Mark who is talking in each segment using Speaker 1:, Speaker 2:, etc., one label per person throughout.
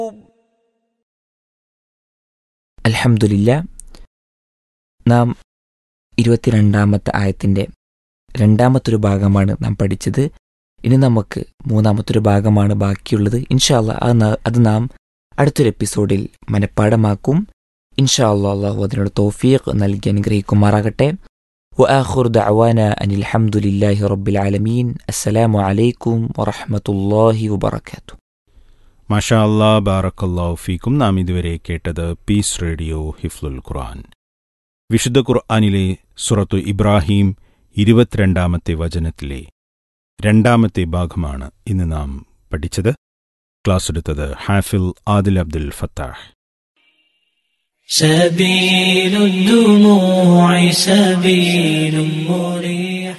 Speaker 1: അൽഹംദുലില്ല നാം ഇരുപത്തിരണ്ടാമത്തെ ആയത്തിൻ്റെ രണ്ടാമത്തൊരു ഭാഗമാണ് നാം പഠിച്ചത് ഇനി നമുക്ക് മൂന്നാമത്തൊരു ഭാഗമാണ് ബാക്കിയുള്ളത് ഇൻഷാല്ല അത് ന- അത് നാം അടുത്തൊരു എപ്പിസോഡിൽ മനഃപ്പാടമാക്കും ഇൻഷാ അല്ലാ അള്ളാഹു അതിനുള്ള തോഫീഖ് നൽകി അനുഗ്രഹിക്കുമാറാകട്ടെ وآخر دعوانا أن الحمد لله رب العالمين السلام عليكم ورحمة الله وبركاته
Speaker 2: മാഷാ അല്ലാ ബാറക്കല്ലാഹു ഫീക്കും നാം ഇതുവരെ കേട്ടത് പീസ് റേഡിയോ ഹിഫ്ലുൽ ഖുർആൻ വിശുദ്ധ ഖുർആനിലെ സുറത്തു ഇബ്രാഹിം ഇരുപത്തിരണ്ടാമത്തെ വചനത്തിലെ രണ്ടാമത്തെ ഭാഗമാണ് ഇന്ന് നാം പഠിച്ചത് ക്ലാസ് എടുത്തത് ഹാഫിൽ ആദിൽ അബ്ദുൽ ഫത്താഹ്
Speaker 3: سبيل الدموع سبيل مريح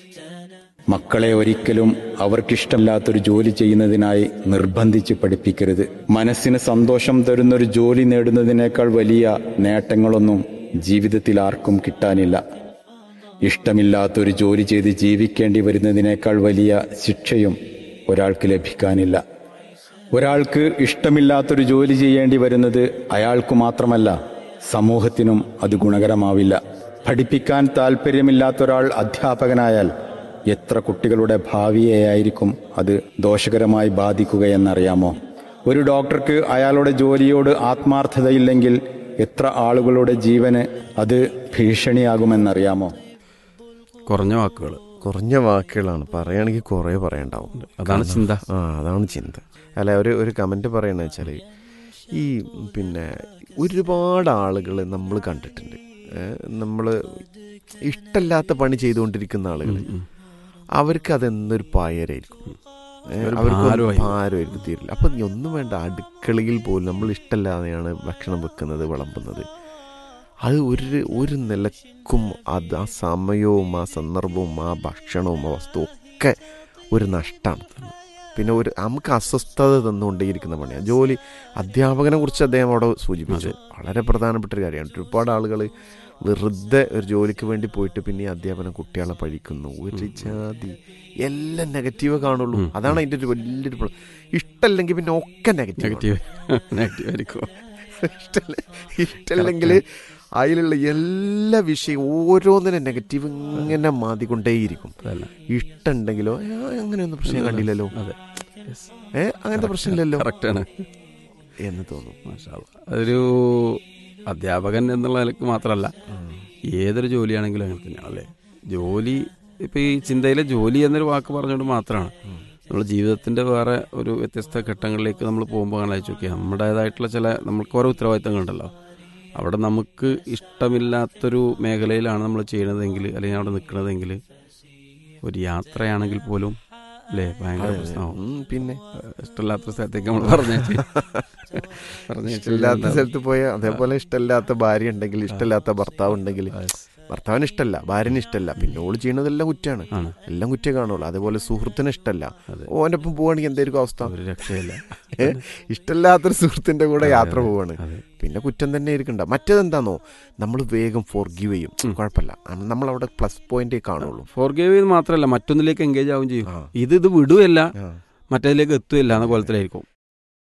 Speaker 4: മക്കളെ ഒരിക്കലും അവർക്കിഷ്ടമില്ലാത്തൊരു ജോലി ചെയ്യുന്നതിനായി നിർബന്ധിച്ച് പഠിപ്പിക്കരുത് മനസ്സിന് സന്തോഷം തരുന്നൊരു ജോലി നേടുന്നതിനേക്കാൾ വലിയ നേട്ടങ്ങളൊന്നും ജീവിതത്തിൽ ആർക്കും കിട്ടാനില്ല ഇഷ്ടമില്ലാത്തൊരു ജോലി ചെയ്ത് ജീവിക്കേണ്ടി വരുന്നതിനേക്കാൾ വലിയ ശിക്ഷയും ഒരാൾക്ക് ലഭിക്കാനില്ല ഒരാൾക്ക് ഇഷ്ടമില്ലാത്തൊരു ജോലി ചെയ്യേണ്ടി വരുന്നത് അയാൾക്ക് മാത്രമല്ല സമൂഹത്തിനും അത് ഗുണകരമാവില്ല പഠിപ്പിക്കാൻ താല്പര്യമില്ലാത്ത ഒരാൾ അധ്യാപകനായാൽ എത്ര കുട്ടികളുടെ ഭാവിയെയായിരിക്കും അത് ദോഷകരമായി ബാധിക്കുകയെന്നറിയാമോ ഒരു ഡോക്ടർക്ക് അയാളുടെ ജോലിയോട് ആത്മാർത്ഥതയില്ലെങ്കിൽ എത്ര ആളുകളുടെ ജീവന് അത് ഭീഷണിയാകുമെന്നറിയാമോ
Speaker 5: കുറഞ്ഞ വാക്കുകൾ
Speaker 6: കുറഞ്ഞ വാക്കുകളാണ് പറയുകയാണെങ്കിൽ കുറേ പറയണ്ടാവും
Speaker 5: അതാണ് ചിന്ത
Speaker 6: ആ അതാണ് ചിന്ത അല്ല ഒരു ഒരു കമൻറ്റ് പറയണ വെച്ചാൽ ഈ പിന്നെ ഒരുപാട് ആളുകൾ നമ്മൾ കണ്ടിട്ടുണ്ട് നമ്മൾ ഇഷ്ടമില്ലാത്ത പണി ചെയ്തുകൊണ്ടിരിക്കുന്ന ആളുകൾ അവർക്ക് അതെന്നൊരു പായരായിരിക്കും ഏ,
Speaker 5: ഒരു
Speaker 6: അവർക്ക് ഒരു
Speaker 5: ഭാരമായി.
Speaker 6: ഭാരമായിരിക്കും തീരില്ല അപ്പം ഇനി ഒന്നും വേണ്ട അടുക്കളയിൽ പോലും നമ്മൾ ഇഷ്ടമില്ലാതെയാണ് ഭക്ഷണം വെക്കുന്നത് വിളമ്പുന്നത് അത് ഒരു ഒരു നിലക്കും അത് ആ സമയവും ആ സന്ദർഭവും ആ ഭക്ഷണവും ആ വസ്തുവും ഒക്കെ ഒരു നഷ്ടമാണ് പിന്നെ ഒരു നമുക്ക് അസ്വസ്ഥത തന്നുകൊണ്ടേയിരിക്കുന്ന പണിയാണ് ജോലി അധ്യാപകനെ കുറിച്ച് അദ്ദേഹം അവിടെ സൂചിപ്പിച്ചു വളരെ പ്രധാനപ്പെട്ട ഒരു കാര്യമാണ് ഒരുപാട് ആളുകൾ വെറുതെ ഒരു ജോലിക്ക് വേണ്ടി പോയിട്ട് പിന്നെ ഈ അധ്യാപനം കുട്ടികളെ പഴിക്കുന്നു ഒരു ജാതി എല്ലാം നെഗറ്റീവ് കാണുള്ളൂ
Speaker 5: ഉം,
Speaker 6: അതാണ് അതിൻ്റെ ഒരു വലിയൊരു പ്ര- ഇഷ്ടമല്ലെങ്കിൽ പിന്നെ ഒക്കെ നെഗറ്റീവ്
Speaker 5: നെഗറ്റീവ് നെഗറ്റീവ് ആയിരിക്കും
Speaker 6: ഇഷ്ടല്ല ഇഷ്ടമല്ലെങ്കിൽ അതിലുള്ള എല്ലാ വിഷയം ഓരോന്നിനും നെഗറ്റീവ് ഇങ്ങനെ മാതിക്കൊണ്ടേയിരിക്കും
Speaker 5: അതല്ല.
Speaker 6: ഇഷ്ടമുണ്ടെങ്കിലോ "ഏ, അങ്ങനെയൊന്നും പ്രശ്നം കണ്ടില്ലല്ലോ
Speaker 5: അതെ
Speaker 6: ഏ അങ്ങനത്തെ പ്രശ്നമില്ലല്ലോ
Speaker 5: കറക്റ്റാണ്
Speaker 6: എന്ന് തോന്നും
Speaker 5: മാഷാ അല്ലാ. അതൊരു അധ്യാപകൻ എന്നുള്ള നിലക്ക് മാത്രമല്ല ഏതൊരു ജോലിയാണെങ്കിലും അങ്ങനെ തന്നെയാണ് അല്ലേ ജോലി ഇപ്പം ഈ ചിന്തയിലെ ജോലി എന്നൊരു വാക്ക് പറഞ്ഞുകൊണ്ട് മാത്രമാണ് നമ്മൾ ജീവിതത്തിൻ്റെ വേറെ ഒരു വ്യത്യസ്ത ഘട്ടങ്ങളിലേക്ക് നമ്മൾ പോകുമ്പോൾ അങ്ങനെ അയച്ചു നോക്കിയാൽ നമ്മുടേതായിട്ടുള്ള ചില നമുക്ക് ഓരോ ഉത്തരവാദിത്തങ്ങളുണ്ടല്ലോ അവിടെ നമുക്ക് ഇഷ്ടമില്ലാത്തൊരു മേഖലയിലാണ് നമ്മൾ ചെയ്യണതെങ്കിൽ അല്ലെങ്കിൽ അവിടെ നിൽക്കണതെങ്കിൽ ഒരു യാത്രയാണെങ്കിൽ പോലും അല്ലേ ഭയങ്കര പ്രശ്നമാവും
Speaker 6: ഉം, പിന്നെ
Speaker 5: ഇഷ്ടമില്ലാത്ത സ്ഥലത്തേക്ക് നമ്മൾ പറഞ്ഞു
Speaker 6: ഇഷ്ടമില്ലാത്ത സ്ഥലത്ത് പോയ അതേപോലെ ഇഷ്ടമില്ലാത്ത ഭാര്യ ഉണ്ടെങ്കിൽ ഇഷ്ടമില്ലാത്ത ഭർത്താവ് ഉണ്ടെങ്കിൽ ഭർത്താവിന് ഇഷ്ടമല്ല ഭാര്യന് ഇഷ്ടമല്ല പിന്നെ ഓള് ചെയ്യണതെല്ലാം കുറ്റാണ്
Speaker 5: ആണ്
Speaker 6: എല്ലാം കുറ്റേ കാണുള്ളൂ അതേപോലെ സുഹൃത്തിന് ഇഷ്ടമല്ല
Speaker 5: അതെ.
Speaker 6: ഓൻ്റെ ഒപ്പം പോവാണെങ്കിൽ എന്തായിരിക്കും അവസ്ഥ
Speaker 5: ഒരു രക്ഷയില്ല
Speaker 6: ഏ? ഇഷ്ടമില്ലാത്തൊരു സുഹൃത്തിന്റെ കൂടെ
Speaker 5: അതെ,
Speaker 6: യാത്ര
Speaker 5: അതെ,
Speaker 6: പോവാണ്
Speaker 5: അതെ.
Speaker 6: പിന്നെ കുറ്റം തന്നെ ഇരിക്കണ്ട മറ്റേതെന്താന്നോ നമ്മൾ വേഗം ഫോർഗീവ് ചെയ്യും കുഴപ്പമില്ല നമ്മൾ അവിടെ പ്ലസ് പോയിന്റേ കാണുള്ളൂ
Speaker 5: ഫോർഗേവ് ചെയ്ത് മാത്രമല്ല മറ്റൊന്നിലേക്ക് എൻഗേജ് ആവും ചെയ്യും
Speaker 6: ആ.
Speaker 5: ഇത് ഇത് വിടുകയല്ല
Speaker 6: ആ.
Speaker 5: മറ്റേതിലേക്ക് എത്തുകയില്ല എന്ന കോലത്തിലായിരിക്കും